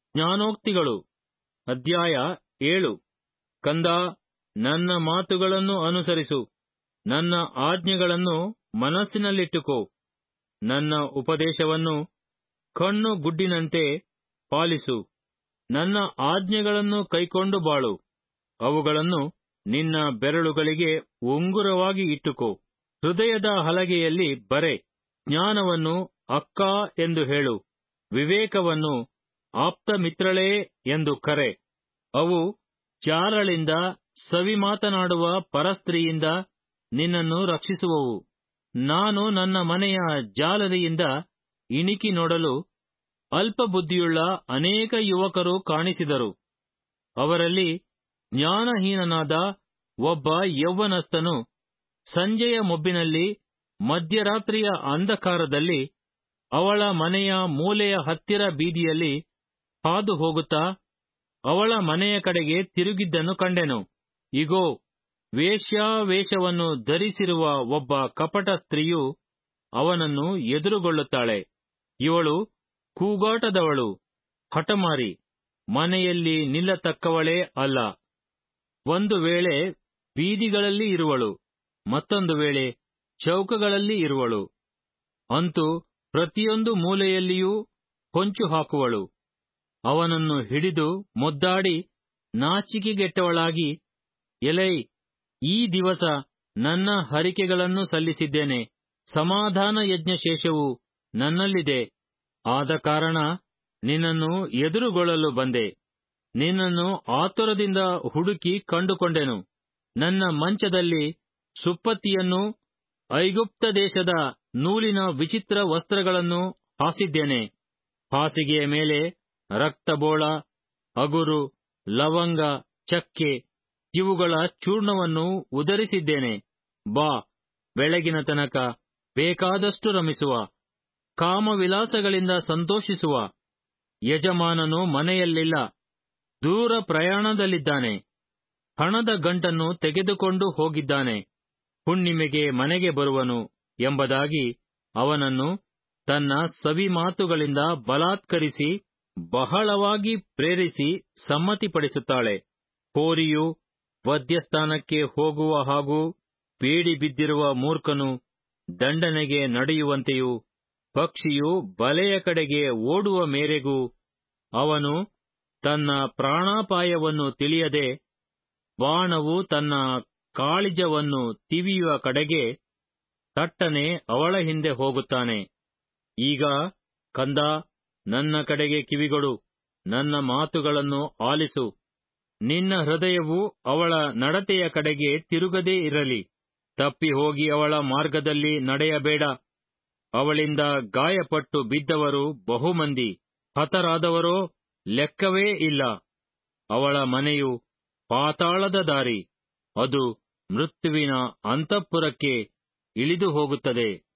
ಜ್ಞಾನೋಕ್ತಿಗಳು ಅಧ್ಯಾಯ ಏಳು ಕಂದ ನನ್ನ ಮಾತುಗಳನ್ನು ಅನುಸರಿಸು ನನ್ನ ಆಜ್ಞೆಗಳನ್ನು ಮನಸ್ಸಿನಲ್ಲಿಟ್ಟುಕೋ ನನ್ನ ಉಪದೇಶವನ್ನು ಕಣ್ಣು ಗುಡ್ಡಿನಂತೆ ಪಾಲಿಸು ನನ್ನ ಆಜ್ಞೆಗಳನ್ನು ಕೈಕೊಂಡು ಬಾಳು ಅವುಗಳನ್ನು ನಿನ್ನ ಬೆರಳುಗಳಿಗೆ ಉಂಗುರವಾಗಿ ಇಟ್ಟುಕೋ ಹೃದಯದ ಹಲಗೆಯಲ್ಲಿ ಬರೆ ಜ್ಞಾನವನ್ನು ಅಕ್ಕ ಎಂದು ಹೇಳು ವಿವೇಕವನ್ನು ಆಪ್ತಮಿತ್ರಳೇ ಎಂದು ಕರೆ ಅವು ಚಾರಳಿಂದ ಸವಿ ಮಾತನಾಡುವ ಪರಸ್ತ್ರೀಯಿಂದ ನಿನ್ನನ್ನು ರಕ್ಷಿಸುವವು ನಾನು ನನ್ನ ಮನೆಯ ಜಾಲರಿಯಿಂದ ಇಣಿಕಿ ನೋಡಲು ಅಲ್ಪ ಬುದ್ಧಿಯುಳ್ಳ ಅನೇಕ ಯುವಕರು ಕಾಣಿಸಿದರು ಅವರಲ್ಲಿ ಜ್ಞಾನಹೀನನಾದ ಒಬ್ಬ ಯೌವನಸ್ಥನು ಸಂಜೆಯ ಮೊಬ್ಬಿನಲ್ಲಿ ಮಧ್ಯರಾತ್ರಿಯ ಅಂಧಕಾರದಲ್ಲಿ ಅವಳ ಮನೆಯ ಮೂಲೆಯ ಹತ್ತಿರ ಬೀದಿಯಲ್ಲಿ ಹಾದು ಹೋಗುತ್ತಾ ಅವಳ ಮನೆಯ ಕಡೆಗೆ ತಿರುಗಿದ್ದನ್ನು ಕಂಡೆನು ಇಗೋ ವೇಶ್ಯಾವೇಷವನ್ನು ಧರಿಸಿರುವ ಒಬ್ಬ ಕಪಟ ಸ್ತ್ರೀಯು ಅವನನ್ನು ಎದುರುಗೊಳ್ಳುತ್ತಾಳೆ ಇವಳು ಕೂಗಾಟದವಳು ಹಠಮಾರಿ ಮನೆಯಲ್ಲಿ ನಿಲ್ಲತಕ್ಕವಳೇ ಅಲ್ಲ ಒಂದು ವೇಳೆ ಬೀದಿಗಳಲ್ಲಿ ಇರುವಳು ಮತ್ತೊಂದು ವೇಳೆ ಚೌಕಗಳಲ್ಲಿ ಇರುವಳು ಅಂತೂ ಪ್ರತಿಯೊಂದು ಮೂಲೆಯಲ್ಲಿಯೂ ಹೊಂಚು ಹಾಕುವಳು ಅವನನ್ನು ಹಿಡಿದು ಮುದ್ದಾಡಿ ನಾಚಿಕೆಗೆಟ್ಟವಳಾಗಿ ಎಲೈ ಈ ದಿವಸ ನನ್ನ ಹರಿಕೆಗಳನ್ನು ಸಲ್ಲಿಸಿದ್ದೇನೆ ಸಮಾಧಾನ ಯಜ್ಞ ಶೇಷವು ನನ್ನಲ್ಲಿದೆ ಆದ ಕಾರಣ ನಿನ್ನನ್ನು ಎದುರುಗೊಳ್ಳಲು ಬಂದೆ ನಿನ್ನನ್ನು ಆತುರದಿಂದ ಹುಡುಕಿ ಕಂಡುಕೊಂಡೆನು ನನ್ನ ಮಂಚದಲ್ಲಿ ಸುಪ್ಪತ್ತಿಯನ್ನೂ ಐಗುಪ್ತ ದೇಶದ ನೂಲಿನ ವಿಚಿತ್ರ ವಸ್ತ್ರಗಳನ್ನು ಹಾಸಿದ್ದೇನೆ ಹಾಸಿಗೆಯ ಮೇಲೆ ರಕ್ತಬೋಳ ಅಗುರು ಲವಂಗ ಚಕ್ಕೆ ಇವುಗಳ ಚೂರ್ಣವನ್ನು ಉದರಿಸಿದ್ದೇನೆ ಬಾ ಬೆಳಗಿನ ತನಕ ಬೇಕಾದಷ್ಟು ರಮಿಸುವ ಕಾಮವಿಲಾಸಗಳಿಂದ ಸಂತೋಷಿಸುವ ಯಜಮಾನನು ಮನೆಯಲ್ಲಿಲ್ಲ ದೂರ ಪ್ರಯಾಣದಲ್ಲಿದ್ದಾನೆ ಹಣದ ಗಂಟನ್ನು ತೆಗೆದುಕೊಂಡು ಹೋಗಿದ್ದಾನೆ ಹುಣ್ಣಿಮೆಗೆ ಮನೆಗೆ ಬರುವನು ಎಂಬುದಾಗಿ ಅವನನ್ನು ತನ್ನ ಸವಿ ಮಾತುಗಳಿಂದ ಬಲಾತ್ಕರಿಸಿ ಬಹಳವಾಗಿ ಪ್ರೇರಿಸಿ ಸಮ್ಮತಿಪಡಿಸುತ್ತಾಳೆ ಹೋರಿಯು ವಧ್ಯಸ್ಥಾನಕ್ಕೆ ಹೋಗುವ ಹಾಗೂ ಬೇಡಿ ಬಿದ್ದಿರುವ ಮೂರ್ಖನು ದಂಡನೆಗೆ ನಡೆಯುವಂತೆಯೂ ಪಕ್ಷಿಯು ಬಲೆಯ ಕಡೆಗೆ ಓಡುವ ಮೇರೆಗೂ ಅವನು ತನ್ನ ಪ್ರಾಣಾಪಾಯವನ್ನು ತಿಳಿಯದೆ ಬಾಣವು ತನ್ನ ಕಾಳಿಜವನ್ನು ತಿವಿಯುವ ಕಡೆಗೆ ತಟ್ಟನೆ ಅವಳ ಹಿಂದೆ ಹೋಗುತ್ತಾನೆ ಈಗ ಕಂದ ನನ್ನ ಕಡೆಗೆ ಕಿವಿಗೊಡು ನನ್ನ ಮಾತುಗಳನ್ನು ಆಲಿಸು ನಿನ್ನ ಹೃದಯವು ಅವಳ ನಡತೆಯ ಕಡೆಗೆ ತಿರುಗದೇ ಇರಲಿ ತಪ್ಪಿ ಹೋಗಿ ಅವಳ ಮಾರ್ಗದಲ್ಲಿ ನಡೆಯಬೇಡ ಅವಳಿಂದ ಗಾಯಪಟ್ಟು ಬಿದ್ದವರು ಬಹುಮಂದಿ ಹತರಾದವರೋ ಲೆಕ್ಕವೇ ಇಲ್ಲ ಅವಳ ಮನೆಯು ಪಾತಾಳದ ದಾರಿ ಅದು ಮೃತ್ಯುವಿನ ಅಂತಃಪುರಕ್ಕೆ ಇಳಿದು ಹೋಗುತ್ತದೆ